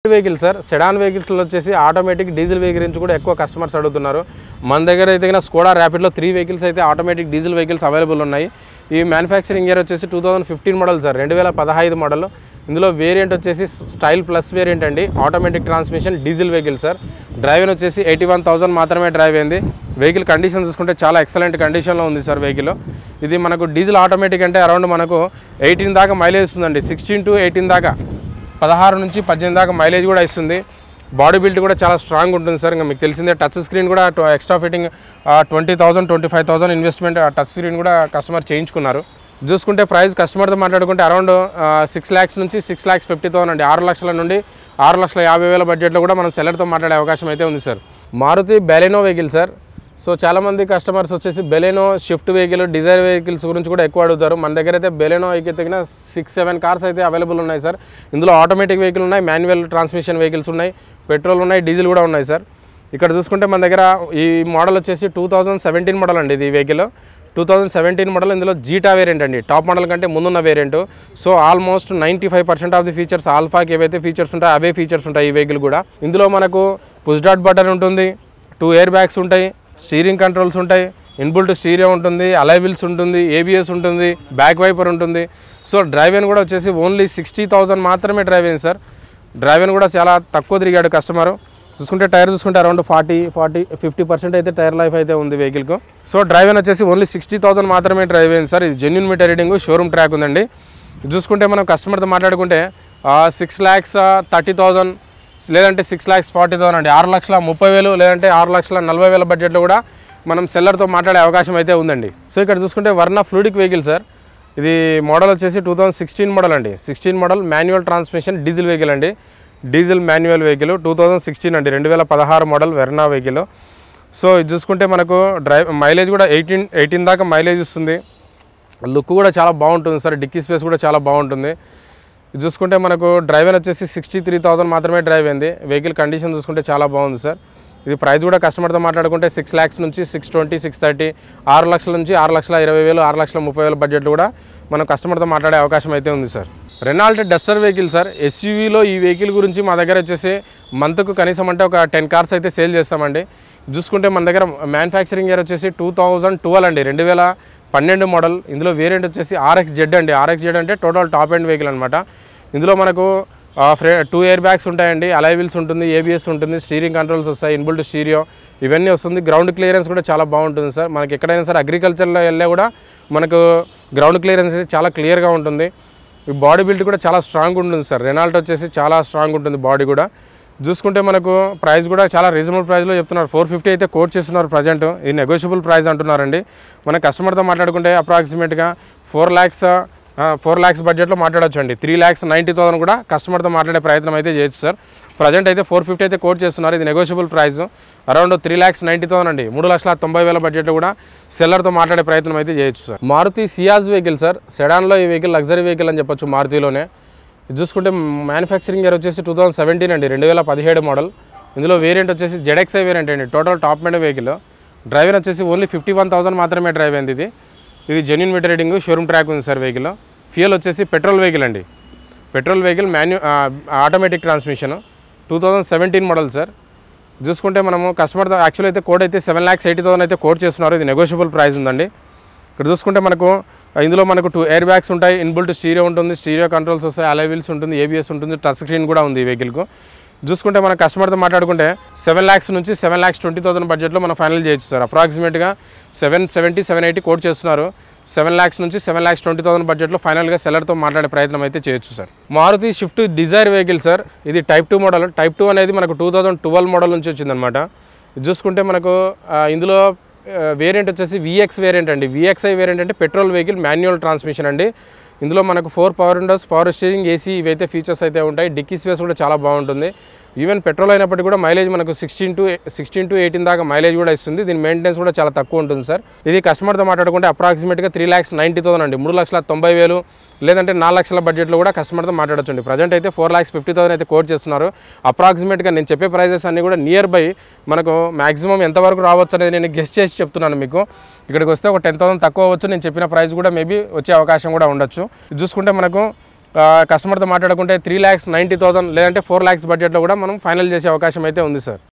vehicle sir sedan వెహికల్స్లో వచ్చేసి automatic diesel vehicle నుంచి కూడా ఎక్కువ కస్టమర్స్ అడుగుతున్నారు మన దగ్గర అయితే కన్నా స్కోడా ర్యాపిడ్లో త్రీ వెహికల్స్ అయితే ఆటోమేటిక్ డీజిల్ వెహికల్స్ అవైలబుల్ ఉన్నాయి ఈ మ్యానుఫ్యాక్చరింగ్ ఇయర్ వచ్చేసి two thousand fifteen model sir రెండు వేల పదహైదు మోడల్ ఇందులో వేరియంట్ వచ్చేసి స్టైల్ ప్లస్ వేరియంట్ అండి automatic transmission diesel vehicle sir driver వచ్చేసి ఎయిటీ వన్ థౌసండ్ మాత్రమే డ్రైవ్ అయింది వెహికల్ కండిషన్ చూసుకుంటే చాలా ఎక్సలెంట్ కండిషన్లో ఉంది సార్ వెహికల్ ఇది మనకు డీజిల్ ఆటోమేటిక్ అంటే అరౌండ్ మనకు ఎయిటీన్ దాకా మైలేజ్ ఇస్తుందండి సిక్స్టీన్ టు ఎయిటీన్ దాకా పదహారు నుంచి పద్దెనిమిది దాకా మైలేజ్ కూడా ఇస్తుంది బాడీ బిల్డ్ కూడా చాలా స్ట్రాంగ్ ఉంటుంది సార్ ఇంకా మీకు తెలిసిందే టచ్ స్క్రీన్ కూడా extra fitting twenty thousand twenty five thousand investment touch screen కూడా కస్టమర్ చేయించుకున్నారు చూసుకుంటే ప్రైస్ కస్టమర్తో మాట్లాడుకుంటే అరౌండ్ సిక్స్ ల్యాక్స్ నుంచి సిక్స్ ల్యాక్స్ ఫిఫ్టీ థౌసండ్ అండి ఆరు లక్షల నుండి ఆరు లక్షల యాభై వేల బడ్జెట్లో కూడా మనం సెల్లర్తో మాట్లాడే అవకాశం అయితే ఉంది sir Maruti Baleno vehicle sir so చాలామంది కస్టమర్స్ వచ్చేసి Baleno Swift vehicle Dzire vehicles గురించి కూడా ఎక్కువ అడుగుతారు మన దగ్గర అయితే బెలెనో అయితే తగిన సిక్స్ సెవెన్ కార్స్ అయితే అవైలబుల్ ఉన్నాయి సార్ ఇందులో ఆటోమేటిక్ వెహికల్ ఉన్నాయి మాన్యువల్ ట్రాన్స్మిషన్ వెహికల్స్ ఉన్నాయి పెట్రోల్ ఉన్నాయి డీజిల్ కూడా ఉన్నాయి సార్ ఇక్కడ చూసుకుంటే మన దగ్గర ఈ మోడల్ వచ్చేసి టూ థౌజండ్ సెవెంటీన్ మోడల్ అండి ఇది vehicle two thousand seventeen model ఇందులో జీటా వేరియంట్ అండి టాప్ మోడల్ కంటే ముందున్న variant so almost ninety five percent of the features ఆల్ఫాకి ఏవైతే ఫీచర్స్ ఉంటాయో అవే ఫీచర్స్ ఉంటాయి ఈ వెహికల్ కూడా ఇందులో మనకు పుష్ డాట్ బటన్ ఉంటుంది టూ ఎయిర్ బ్యాగ్స్ ఉంటాయి స్టీరింగ్ కంట్రోల్స్ ఉంటాయి ఇన్బుల్ట్ స్టీరియో ఉంటుంది అలైవిల్స్ ఉంటుంది ఏబిఎస్ ఉంటుంది బ్యాక్ వైపర్ ఉంటుంది సో డ్రైవెన్ కూడా వచ్చేసి ఓన్లీ సిక్స్టీ థౌజండ్ మాత్రమే డ్రైవ్ అయింది సార్ డ్రైవెన్ కూడా చాలా తక్కువ తిరిగాడు కస్టమర్ చూసుకుంటే టైర్ చూసుకుంటే around forty forty fifty percent అయితే టైర్ లైఫ్ అయితే ఉంది వెహికల్కు సో డ్రైవెన్ వచ్చేసి ఓన్లీ సిక్స్టీ థౌసండ్ మాత్రమే డ్రైవ్ అయింది సార్ ఇది genuine meter reading showroom track ఉందండి ఇది చూసుకుంటే మనం కస్టమర్తో మాట్లాడుకుంటే సిక్స్ ల్యాక్స్ థర్టీ థౌజండ్ లేదంటే సిక్స్ ల్యాక్స్ ఫార్టీ థౌసండ్ అండి ఆరు లక్షల ముప్పై వేలు లేదంటే ఆరు లక్షల నలభై వేల బడ్జెట్లో కూడా మనం సెల్లర్తో మాట్లాడే అవకాశం అయితే ఉందండి సో ఇక్కడ చూసుకుంటే వర్ణ ఫ్లూడిక్ వెహికల్ సార్ ఇది మోడల్ వచ్చేసి టూ థౌసండ్ సిక్స్టీన్ మోడల్ అండి sixteen model manual transmission diesel vehicle అండి diesel manual vehicle two thousand sixteen అండి రెండు వేల పదహారు మోడల్ వెర్నా వెహికల్ సో ఇది చూసుకుంటే మనకు డ్రైవ్ మైలేజ్ కూడా ఎయిటీన్ ఎయిటీన్ దాకా మైలేజ్ ఇస్తుంది లుక్ కూడా చాలా బాగుంటుంది సార్ డిక్కీ స్పేస్ కూడా చాలా బాగుంటుంది ఇది చూసుకుంటే మనకు డ్రైవర్ వచ్చేసి సిక్స్టీ త్రీ థౌసండ్ మాత్రమే డ్రైవ్ అయింది వెహికల్ కండిషన్ చూసుకుంటే చాలా బాగుంది సార్ ఇది ప్రైస్ కూడా కస్టమర్తో మాట్లాడుకుంటే సిక్స్ ల్యాక్స్ నుంచి సిక్స్ ట్వంటీ సిక్స్ థర్టీ ఆరు లక్షల నుంచి ఆరు లక్షల ఇరవై వేలు ఆరు లక్షల ముప్పై వేల బడ్జెట్లో కూడా మనం కస్టమర్తో మాట్లాడే అవకాశం అయితే ఉంది sir Renault Duster vehicle sir ఎస్యూవీలో ఈ వెహికల్ గురించి మా దగ్గర వచ్చేసి మంత్కు కనీసం అంటే ఒక టెన్ కార్స్ అయితే సేల్ చేస్తామండి చూసుకుంటే మన దగ్గర మ్యానుఫ్యాక్చరింగ్ ఇయర్ వచ్చేసి టూ థౌజండ్ ట్వెల్వ్ అండి రెండు వేల పన్నెండు మోడల్ ఇందులో వేరియంట్ వచ్చేసి ఆర్ఎక్స్ జెడ్ అండి ఆర్ఎక్స్ జెడ్ అంటే టోటల్ టాప్ ఎండ్ వెహికల్ అనమాట ఇందులో మనకు ఫ్రే టూ ఎయిర్ బ్యాగ్స్ ఉంటాయండి అలైవిల్స్ ఉంటుంది ఏబిఎస్ ఉంటుంది స్టీరింగ్ కంట్రోల్స్ వస్తాయి ఇన్బుల్ట్ స్టీరియో ఇవన్నీ వస్తుంది గ్రౌండ్ క్లియరెన్స్ కూడా చాలా బాగుంటుంది సార్ మనకి ఎక్కడైనా సరే అగ్రికల్చర్లో వెళ్ళే కూడా మనకు గ్రౌండ్ క్లియరెన్స్ చాలా క్లియర్గా ఉంటుంది ఈ బాడీ బిల్డ్ కూడా చాలా స్ట్రాంగ్ ఉంటుంది సార్ రెనాల్ట్ వచ్చేసి చాలా స్ట్రాంగ్ ఉంటుంది బాడీ కూడా చూసుకుంటే మనకు ప్రైస్ కూడా చాలా రీజనబుల్ ప్రైస్లో చెప్తున్నారు ఫోర్ ఫిఫ్టీ అయితే కోట్ చేస్తున్నారు ప్రజెంట్ ఇది నెగోషియబుల్ ప్రైస్ అంటున్నారండి మన కస్టమర్తో మాట్లాడుకుంటే అప్రాక్సిమేట్గా ఫోర్ ల్యాక్స్ ఫోర్ ల్యాక్స్ బడ్జెట్లో మాట్లాడొచ్చు అండి త్రీ ల్యాక్స్ నైంటీ థౌసండ్ కూడా కస్టమర్తో మాట్లాడే ప్రయత్నం అయితే చేయొచ్చు సార్ ప్రజెంట్ అయితే ఫోర్ ఫిఫ్టీ అయితే కోట్ చేస్తున్నారు ఇది negotiable price around three lakhs ninety thousand అండి మూడు లక్షల తొంభై వేల బడ్జెట్లో కూడా సెల్లర్తో మాట్లాడే ప్రయత్నం అయితే చేయొచ్చు sir Maruti Ciaz vehicle sir సెడాన్లో ఈ వెహికల్ లగ్జరీ వెహికల్ అని చెప్పొచ్చు మారుతిలోనే ఇది చూసుకుంటే మ్యానుఫ్యాక్చరింగ్ ఇయర్ వచ్చేసి టూ థౌసండ్ సెవెంటీన్ అండి రెండు వేల పదిహేడు మోడల్ ఇందులో వేరియంట్ వచ్చేసి జెడెక్స్ఐ వేరియంట్ అండి total top end vehicle driver వచ్చేసి ఓన్లీ ఫిఫ్టీ వన్ థౌసండ్ మాత్రమే డ్రైవ్ అయింది ఇది ఇది genuine meter reading showroom track ఉంది సార్ వెహికల్ ఫ్యూయల్ వచ్చేసి పెట్రోల్ వెహికల్ అండి పెట్రోల్ వెహికల్ మాన్యూ automatic transmission two thousand seventeen model sir చూసుకుంటే మనము కస్టమర్ యాక్చువల్ అయితే కోడ్ అయితే సెవెన్ ల్యాక్స్ ఎయిటీ థౌసండ్ అయితే కోడ్ చేస్తున్నారు ఇది నెగోషియబుల్ ప్రైస్ ఉందండి ఇక్కడ చూసుకుంటే మనకు ఇందులో మనకు టూ ఎయిర్ బ్యాగ్స్ ఉంటాయి ఇన్బుల్ట్ స్టీరియో ఉంటుంది స్టీరియో కంట్రోల్స్ వస్తాయి అలైవిల్స్ ఉంటుంది ఏబిఎస్ ఉంటుంది టచ్ స్క్రీన్ కూడా ఉంది ఈ వెహికల్కు చూసుకుంటే మన కస్టమర్తో మాట్లాడుకుంటే సెవెన్ ల్యాక్స్ నుంచి సెవెన్ ల్యాక్స్ ట్వంటీ థౌసండ్ బడ్జెట్లో మనం ఫైనల్ చేయొచ్చు సార్ అప్రాక్సిమేట్గా seven seventy seven eighty quote చేస్తున్నారు సెవెన్ ల్యాక్స్ నుంచి సెవెన్ ల్యాక్స్ ట్వంటీ థౌసండ్ బడ్జెట్లో ఫైనల్గా సెల్లర్తో మాట్లాడే ప్రయత్నం అయితే చేయొచ్చు sir Maruti Swift Dzire vehicle sir ఇది type two model type two అనేది మనకు టూ థౌసండ్ ట్వెల్వ్ మోడల్ నుంచి వచ్చిందనమాట ఇది చూసుకుంటే మనకు ఆ, ఇందులో వేరియంట్ వచ్చేసి విఎక్స్ వేరియంట్ అండి విఎక్స్ఐ వేరియంట్ అంటే పెట్రోల్ వెహికల్ మాన్యువల్ ట్రాన్స్మిషన్ అండి ఇందులో మనకు four power windows power steering AC ఇవైతే ఫీచర్స్ అయితే ఉంటాయి డిక్కీ స్పేస్ కూడా చాలా బాగుంటుంది ఈవెన్ పెట్రోల్ అయినప్పటికీ కూడా మైలేజ్ మనకు sixteen to sixteen to eighteen దాకా మైలేజ్ కూడా ఇస్తుంది దీని మెయింటెనెన్స్ కూడా చాలా తక్కువ ఉంటుంది సార్ ఇది కస్టమర్తో మాట్లాడుకుంటే అప్రాక్సిమేట్గా త్రీ ల్యాక్స్ నైంటీ థౌసండ్ అండి మూడు లక్షల తొంభై వేలు లేదంటే నాలుగు లక్షల బడ్జెట్లో కూడా కస్టమర్తో మాట్లాడొచ్చండి ప్రజెంట్ అయితే ఫోర్ ల్యాక్స్ ఫిఫ్టీ థౌసండ్ అయితే కోట్ చేస్తున్నారు అప్రాక్సిమేట్గా నేను చెప్పే ప్రైజెస్ అన్నీ కూడా నియర్ బై మనకు మాక్సిమం ఎంతవరకు రావచ్చు అనేది నేను గెస్ట్ చేసి చెప్తున్నాను మీకు ఇక్కడికి వస్తే ఒక టెన్ థౌసండ్ తక్కువ అవ్వచ్చు నేను చెప్పిన ప్రైస్ కూడా మేబీ వచ్చే అవకాశం కూడా ఉండొచ్చు ఇది చూసుకుంటే మనకు కస్టమర్తో మాట్లాడుకుంటే త్రీ ల్యాక్స్ నైంటీ థౌసండ్ లేదంటే ఫోర్ ల్యాక్స్ బడ్జెట్లో కూడా మనం ఫైనల్ చేసే అవకాశం అయితే ఉంది సార్